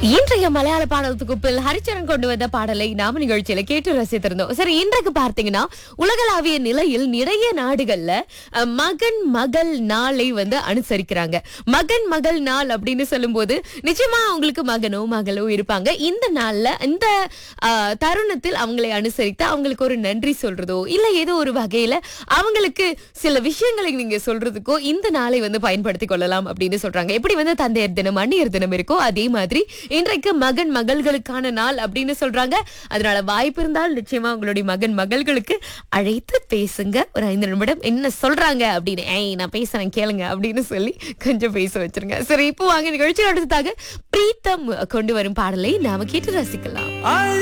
இன்றைய மலையாள பாடல் தொகுப்பில் ஹரிச்சரன் கொண்டு வந்த பாடலை நாம நிகழ்ச்சியில கேட்டு ரசித்திருந்தோம் சரி இன்றைக்கு பார்த்தீங்கன்னா உலகளாவிய நிலையில் நிறைய நாடுகள்ல அஹ், மகன் மகள் நாளை வந்து அனுசரிக்கிறாங்க மகன் மகள் நாள் அப்படின்னு சொல்லும்போது நிச்சயமா அவங்களுக்கு மகனோ மகளோ இருப்பாங்க இந்த நாள்ல இந்த அஹ், தருணத்தில் அவங்களை அனுசரித்து அவங்களுக்கு ஒரு நன்றி சொல்றதோ இல்ல ஏதோ ஒரு வகையில அவங்களுக்கு சில விஷயங்களை நீங்க சொல்றதுக்கோ இந்த நாளை வந்து பயன்படுத்திக் கொள்ளலாம் அப்படின்னு சொல்றாங்க எப்படி வந்து தந்தையர் தினம் அந்நியர் தினம் இருக்கோ அதே மாதிரி இன்றைக்கு மகன் மகள்களுக்கான நாள் அப்படின்னு சொல்றாங்க அதனால வாய்ப்பு இருந்தால் நிச்சயமா உங்களுடைய மகன் மகள்களுக்கு அழைத்து பேசுங்க ஒரு ஐந்து நிமிடம் என்ன சொல்றாங்க அப்படின்னு ஏய் நான் பேசுறேன் கேளுங்க அப்படின்னு சொல்லி கொஞ்சம் பேச வச்சிருங்க சரி இப்போ வாங்க நிகழ்ச்சி அடுத்ததாக பிரீத்தம் கொண்டு வரும் பாடலை நாம கேட்டு ரசிக்கலாம் I